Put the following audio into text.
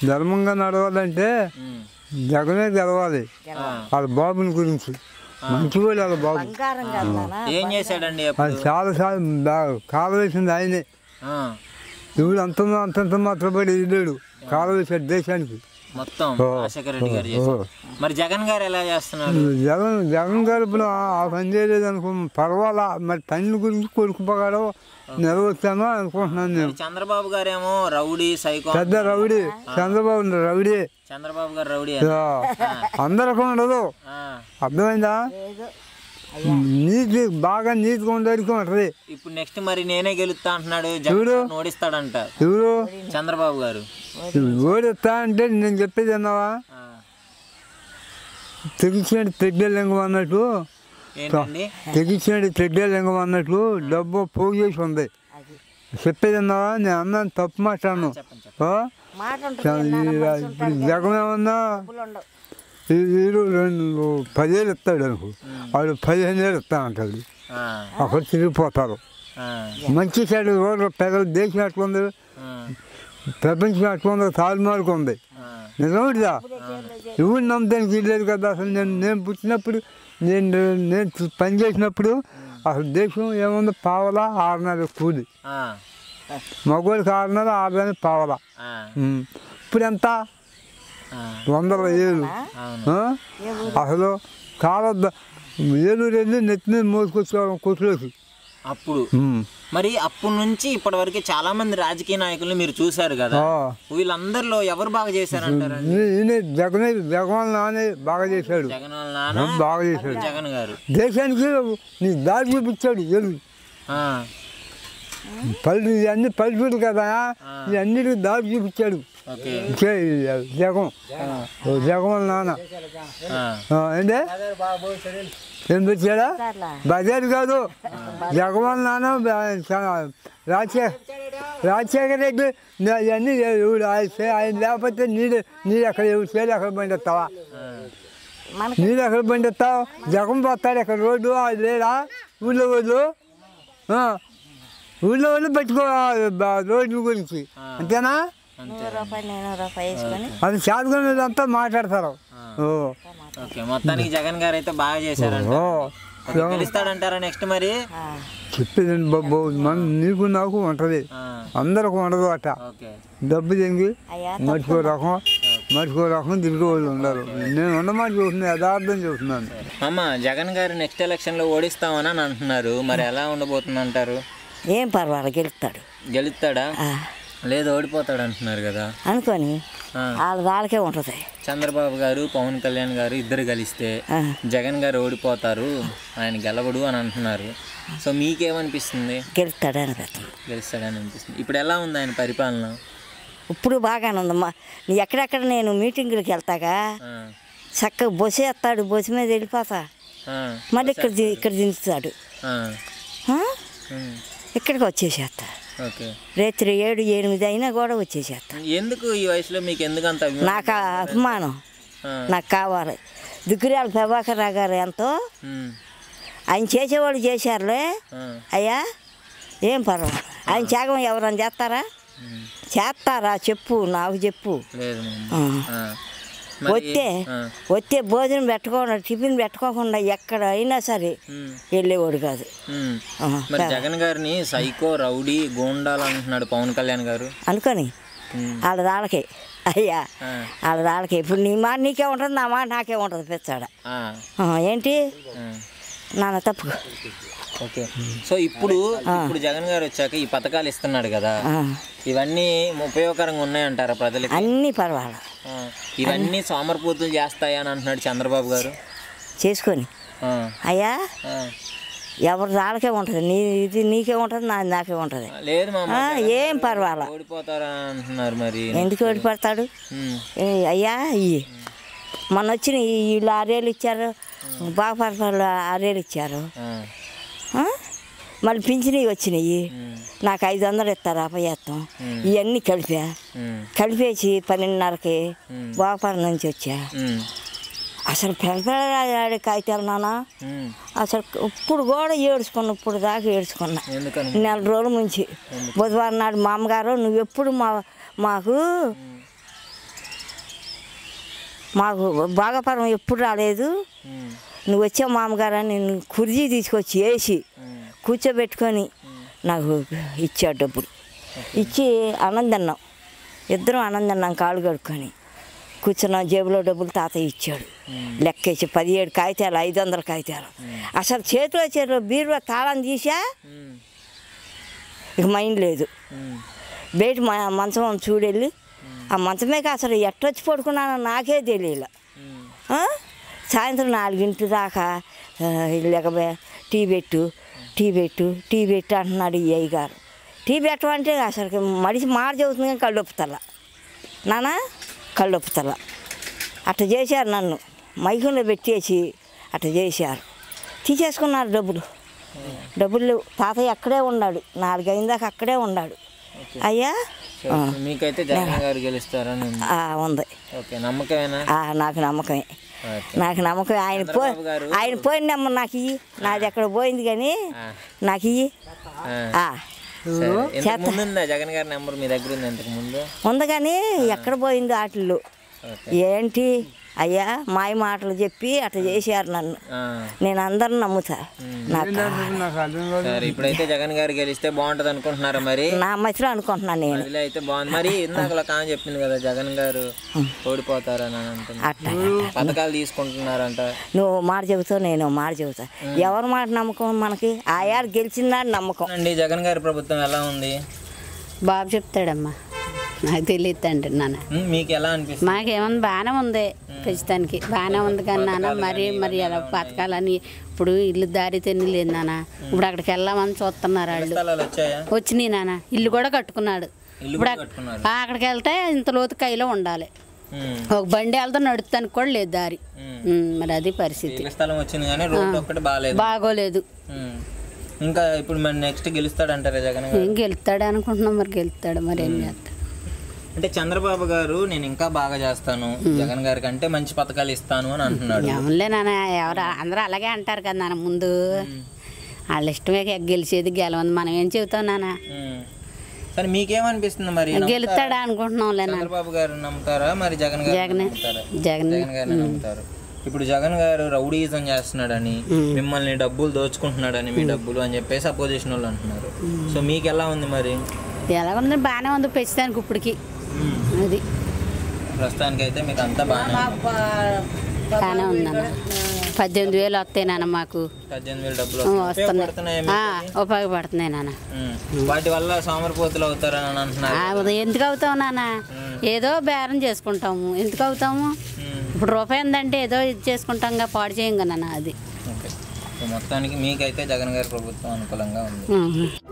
ధర్మంగా నడవాలంటే ఉమ్. జగనే గెలవాలి ఆ. వాళ్ళ బాబుని గురించి మంచివాడు వాళ్ళ బాబు బంగారం కదా నాన్న. ఏం చేశాడండి అది అప్పుడు చాలా సార్లు బాగా కాలవేసింది ఆయనే ఆ. ఇప్పుడు అంత అంతంత మాత్రం పడి వెళ్ళాడు కాలవేశాడు దేశానికి మొత్తం ఓ. రాజశేఖర రెడ్డి గారు చేశారు మరి జగన్ గారు ఎలా చేస్తున్నారు జగన్ జగన్ గారు ఇప్పుడు ఆ- ఆ పని చేయలేదు అనుకో పర్వాలా మరి పని గురించి కొడుకు పగాడో నెరవేర్చాను అనుకుంటున్నాను నేను చంద్రబాబు గారేమో రౌడీ సైకో పెద్ద రౌడీ చంద్రబాబు రౌడీ చంద్రబాబు గారు రౌడీ అందరికీ ఉండదు ఆ. అర్థమైందా ఏదో నీతి బాగా నీతిగా ఉండడానికి ఉంటుంది ఇప్పుడు నెక్స్ట్ మరి నేనే గెలుస్తా అంటున్నాడు చూడు. జగన్ ఓడిస్తాడంట ఎవరు చంద్రబాబు గారు ఓడిస్తా అంటే నేను చెప్పేది అన్నావా ఆ. తెగించినట్టు తెడ్డలింగం అన్నట్టు ఏంటండి తెగించినట్టు తెడ్డలింగం అన్నట్లు డబ్బు పోగు చేసి ఉంది అది చెప్పేది అన్నావా నేను అన్నాను తప్పు మాట్లాడను చెప్పండి చెప్పండి ఆ? మాట ఉంటుంది నాన్న, మనసు ఇప్పుడు ఉంటుంది. జగన్ ఏమన్నా డబ్బులు ఉండవు ఈ- వీడు రెండు పదివేలు ఇస్తాడు అనుకో వాడు పదిహేను వేలు ఇస్తా అంటాడు ఆ. అక్కడ తిరిగిపోతారు ఆ. మంచి సైడ్ రోడ్డు పెద్దలు దేశం ఎట్లా ఉంది ఆ. ప్రపంచం ఎట్లా ఉంది తారుమారుకు ఉంది ఆ. నిజమేదా ఎవరు నమ్మడానికి వీల్లేదు కదా అసలు నేను నేను పుట్టినప్పుడు నేను నేను పని చేసినప్పుడు అసలు దేశం ఏముంది పావలా ఆరు నెలల కూలి ఆ. మగవాడికి ఆరు నెలలు ఆరు నెలలు పావలా ఆ. ఉమ్. ఇప్పుడు ఎంత ఆ. వందల ఏళ్ళు అవును ఆ? అసలు కాల ఏలూరు వెళ్ళి నెత్తి మీద మోసుకొచ్చేవాళ్ళం కొట్టులోకి అప్పుడు ఉమ్. మరి అప్పటి నుంచి ఇప్పటి వరకు చాలా మంది రాజకీయ నాయకుల్ని మీరు చూశారు కదా ఆ. వీళ్ళందరిలో ఎవరు బాగా చేశారంటారు ఈ- ఈయన జగన్ జగన్ నాని బాగా చేశాడు జగన్ వాళ్ళ నాన్న బాగా చేశాడు జగన్ గారు దేశానికి నీ దారి చూపించాడు ఏలు ఆ. పల్లె ఇవన్నీ పల్లెటూరు కదా ఇవన్నిటికి దారి చూపించాడు ఓకే చే- జగన్ ఓ జగన్ వాళ్ళ నాన్న ఆ. ఆ, ఏంటే ఏం పెట్టాడా అట్లా బజార్ కాదు జగన్ వాళ్ళ నాన్న బ- చ- రాజశేఖర్ రాజశేఖర రెడ్డి నా- ఇవన్నీ ఎవడు ఆయన చే- ఆయన లేకపోతే నీళ్ళు నీళ్ళు ఎక్కడ ఎవరు చేయాలి ఎక్కడ బండి వస్తావా మనకి నీళ్ళు ఎక్కడ బండి వస్తావు జగన్ పోతాడు ఎక్కడ రోడ్డు అది లేడా ఊళ్ళో వాళ్ళు ఆ, ఊళ్ళో వాళ్ళు పెట్టుకో బ- రోడ్ల గురించి అంతేనా నూరు రూపాయలు నేను రూపాయి వేసుకొని అది శాతకునేదంతా మాట్లాడతారు ఓ ఓకే మొత్తానికి జగన్ గారు అయితే బాగా చేశారంట ఓ ఓకే, గెలుస్తాడంటారా నెక్స్ట్ మరి ఆ, చెప్పేది బాబు మన నీకు నాకు ఉంటుంది ఆ. అందరికి ఉండదు అట ఓకే డబ్బు తింగి అయ్యా మర్చిపో రకం మర్చిపో రకం తిరిగి వాళ్ళు ఉండరు నేను ఉండమని చూస్తున్నాను యథార్థం చూస్తున్నాను అమ్మ జగన్ గారు నెక్స్ట్ ఎలక్షన్ లో ఓడిస్తామని అని అంటున్నారు మరి ఎలా ఉండబోతుంది అంటారు ఏం పర్వాలేదు గెలుస్తాడు గెలుస్తాడా ఆ, లేదు ఓడిపోతాడు అంటున్నారు కదా అనుకొని ఆ. వాళ్ళ వాళ్ళకే ఉంటుంది చంద్రబాబు గారు పవన్ కళ్యాణ్ గారు ఇద్దరు కలిస్తే ఆ, జగన్ గారు ఓడిపోతారు ఆయన గెలవడు అని అంటున్నారు సో మీకేమనిపిస్తుంది గెలుస్తాడు అనిపిస్తుంది గెలుస్తాడని అనిపిస్తుంది ఇప్పుడు ఎలా ఉంది ఆయన పరిపాలన ఇప్పుడు బాగానే ఉందమ్మా నీ ఎక్కడెక్కడ నేను మీటింగులకి వెళ్తాగా ఆ, చక్కగా బొసే ఎత్తాడు బొస మీద వెళ్ళిపోతా ఆ, మళ్ళీ ఇక్కడ ది- ఇక్కడ దించుతాడు ఆ, ఆ? ఉమ్, ఇక్కడికి వచ్చేసేస్తా ఓకే రాత్రి ఏడు ఎనిమిది అయినా కూడా వచ్చేసేస్తా ఎందుకు ఈ వయసులో మీకు ఎందుకు అంత అభిమానం? నాకు ఆ అభిమానం ఆ, నాకు కావాలి దుగ్గిరాల ప్రభాకర్ రావు గారు ఎంతో ఉమ్, ఆయన చేసేవాళ్ళు చేశారులే ఆ, అయ్యా ఏం పర్వాలేదు ఆయన త్యాగం ఎవరైనా చేస్తారా ఉమ్, చేస్తారా చెప్పు నాకు చెప్పు లేదు మమ్మీ. ఆ. ఆ, మరి- వస్తే ఆ, వస్తే భోజనం పెట్టుకోకుండా టిఫిన్ పెట్టుకోకుండా ఎక్కడ అయినా సరే ఉమ్, వెళ్ళేవాడు కాదు ఉమ్. ఆ, మరి జగన్ గారిని సైకో రౌడీ గోండాలు అంటున్నాడు పవన్ కళ్యాణ్ గారు అనుకొని ఉమ్, వాళ్ళ దాళ్ళకి అయ్యా ఆ, వాళ్ళ దాళ్ళకి ఇప్పుడు నీ మాట నీకే ఉంటుంది నా మాట నాకే ఉంటుంది పిచ్చాడ ఆ, ఆ, ఏంటి ఆ. నాన్న తప్పు ఓకే సో ఇప్పుడు ఇప్పుడు జగన్ గారు వచ్చాక ఈ పథకాలు ఇస్తున్నాడు కదా ఆ, ఇవన్నీ ఉపయోగకరంగా ఉన్నాయంటారా ప్రజలకి అన్నీ పర్వాలేదు ఆ, ఇవన్నీ సోమరిపోతులు చేస్తాయా అని అంటున్నాడు చంద్రబాబు గారు చేసుకొని ఆ, అయ్యా ఆ. ఎవరి దాళ్ళకే ఉంటుంది నీ ఇది నీకే ఉంటుంది నాది నాకే ఉంటుంది లేదు మా ఆ, ఏం పర్వాలా ఓడిపోతారా అంటున్నారు మరి ఎందుకు ఓడిపడతాడు ఉమ్, ఏ, అయ్యా ఇవి మొన్న వచ్చిన ఈ వీళ్ళు ఆరేళ్ళు ఇచ్చారు బాగా పర్వాళ్ళు ఆరేళ్ళు ఇచ్చారు ఆ, ఆ? మళ్ళీ పింఛనవి వచ్చినాయి ఉమ్, నాకు ఐదు వందలు ఇస్తారు అపయత్తం ఇవన్నీ కలిపా ఉమ్, కలిపేసి పన్నెండున్నరకి బాపరం నుంచి వచ్చా ఉమ్, అసలు పెడతాడు కాగితాలు నాన్న ఉమ్. అసలు ఇప్పుడు కూడా ఏడుచుకున్నా ఇప్పుడు దాకా ఏడుచుకున్నా ఎందుకని నెల రోజుల నుంచి బుధవారం నాడు మా అమ్మగారు నువ్వు ఎప్పుడు మా మాకు మాకు బాగాపురం ఎప్పుడు రాలేదు ఉమ్, నువ్వు వచ్చే మామగారు అని నేను కుర్జీ తీసుకొచ్చి వేసి ఉమ్, కూర్చోబెట్టుకొని నాకు ఇచ్చాడు డబ్బులు ఇచ్చి ఆనందన్నాం ఇద్దరం ఆనందన్నాం కాళ్ళు కడుక్కొని కూర్చున్నాం జేబులో డబ్బులు తాతయ్య ఇచ్చాడు లెక్కేసి పదిహేడు కాగితాలు ఐదు వందల కాగితాలు అసలు చేతిలో చేతిలో బీరువా తాళం తీసా ఉమ్, ఇక మైండ్ లేదు ఉమ్, బయట మా మంచం చూడెళ్ళి ఆ మంచమేకి అసలు ఎట్టొచ్చి పడుకున్నానో నాకే తెలియలే ఉమ్, ఆ? సాయంత్రం నాలుగింటి దాకా ఆ, లేకపోతే టీ పెట్టు టీ పెట్టు టీ పెట్టు అంటున్నాడు ఈ అయ్య గారు టీ పెట్టమంటే అసలు మనిషి మాట చెబుతుంది కానీ కళ్ళొప్పుతల నానా కళ్ళొప్పుతల అట్ట చేశారు నన్ను మైకంలో పెట్టేసి అట్ట చేశారు తీసేసుకున్నారు డబ్బులు డబ్బులు లేవు. తాతయ్య అక్కడే ఉన్నాడు నాలుగైన దాకా అక్కడే ఉన్నాడు అయ్యా సో మీకైతే జగన్ గారు గెలుస్తారని ఉంది ఆ, ఉంది ఓకే నమ్మకమేనా ఆ, నాకు నమ్మకమే ఓకే నాకు నమ్మకం ఆయన పో చంద్రబాబు గారు- ఆయన పోయిందమ్మ నాకు ఇయ్యి నాది ఎక్కడ పోయింది కానీ ఆ, నాకు ఇయ్యి ఆ, ఆ, సరే. ఇంతకు ముందు ఉందా జగన్ గారి నెంబర్ మీ దగ్గర ఉంది ఇంతకు ముందు ఉంది కానీ ఎక్కడ పోయింది వాటిల్లో ఓకే ఏంటి అయ్యా మాయ మాటలు చెప్పి అట్లా చేశారు నన్ను ఆ, నేను అందరిని నమ్ముతా నాకు నాకు అర్థం కాదు సరే ఇప్పుడైతే జగన్ గారు గెలిస్తే బాగుంటది అనుకుంటున్నారా మరి నా మధ్యలో అనుకుంటున్నాను నేను అదిలే అయితే బాగుంది మరి ఇందాక కాని చెప్పింది కదా జగన్ గారు ఓడిపోతారని అని అంటుంది అట్లా పథకాలు తీసుకుంటున్నారంట నువ్వు మాట చెబుతావు నేను ఓ మాట చెబుతా ఎవరి మాట నమ్మకం మనకి ఆయారు గెలిచిందని నమ్మకం అండి జగన్ గారి ప్రభుత్వం ఎలా ఉంది బాబు చెప్తాడమ్మా నాకు తెలియదు తండ్రి నాన్న ఉమ్, మీకు ఎలా అనిపిస్తుంది మాకేమన్నా బాగానే ఉంది ప్రస్తుతానికి బాగానే ఉంది కానీ నాన్న మరి మరి ఎలా పథకాలని ఇప్పుడు ఇల్లు దారి తెన్ని లేదు నాన్న ఇప్పుడు అక్కడికి వెళ్ళామని చూస్తున్నారు వాళ్ళు స్థలాలు వచ్చాయా వచ్చినాయి నాన్న ఇల్లు కూడా కట్టుకున్నాడు ఇల్లు ఇప్పుడు కూడా అక్- కట్టుకున్నారు ఆ, అక్కడికి వెళ్తే ఇంత లోతు కైలో ఉండాలి ఉమ్, ఒక బండి వెళ్తే నడుస్తానికి కూడా లేదు దారి ఉమ్, మరి అది పరిస్థితి ఇళ్ళ స్థలం వచ్చింది కానీ రోడ్డు ఒక్కటి బాగాలేదు బాగోలేదు ఉమ్. ఇంకా ఇప్పుడు మరి నెక్స్ట్ గెలుస్తాడంటారా జగన్ గారు ఏం గెలుస్తాడు అనుకుంటున్నాం మరి గెలుస్తాడు మరి ఏం చేస్తాడు అంటే చంద్రబాబు గారు నేను ఇంకా బాగా చేస్తాను జగన్ గారి కంటే మంచి పథకాలు ఇస్తాను అని అంటున్నాడు ఏమలే నాన్న ఎవరు అందరూ అలాగే అంటారు కదా నాన్న ముందు వాళ్ళ ఇష్టమే గెలిచేది గెలవంది మనం ఏం చెబుతాం నాన్న ఉమ్. సరే మీకేమనిపిస్తుంది మరి గెలుస్తాడా అనుకుంటున్నాంలే నాన్న చంద్రబాబు గారు నమ్ముతారా మరి జగన్ గారు జగనే. నమ్ముతారా జగన్ జగన్ గారిని నమ్ముతారు ఇప్పుడు జగన్ గారు రౌడీజం చేస్తున్నాడని మిమ్మల్ని డబ్బులు దోచుకుంటున్నాడని మీ డబ్బులు అని చెప్పేసి అపోజిషన్ వాళ్ళు అంటున్నారు సో మీకు ఎలా ఉంది మరి ఎలా ఉంది బాగానే ఉంది పెంచడానికి ఇప్పటికి అది ప్రస్తుతానికి అయితే మీకు అంతా బాగానే ఉంది. బాగానే ఉందన్న పద్దెనిమిది వేలు వస్తాయి నాన్న మాకు పద్దెనిమిది వేలు డబ్బులు ఆ, వస్తున్నాయి. ఉపయోగపడుతున్నాయా వస్తున్నాయి మీకు? ఆ, ఉపయోగపడుతున్నాయి నాన్న ఉమ్. వాటి వల్ల సోమరిపోతులు అవుతారని అంటున్నారు ఆ, ఉదయం ఎందుకు అవుతావు నాన్న ఏదో బేరం చేసుకుంటాము ఎందుకు అవుతాము ఉమ్. ఇప్పుడు రూపాయి ఉందంటే ఏదో ఇది చేసుకుంటాం కదా పాడు చేయం కదా నాన్న అది ఓకే సో మొత్తానికి మీకైతే జగన్ గారి ప్రభుత్వం అనుకూలంగా ఉంది ఉహు.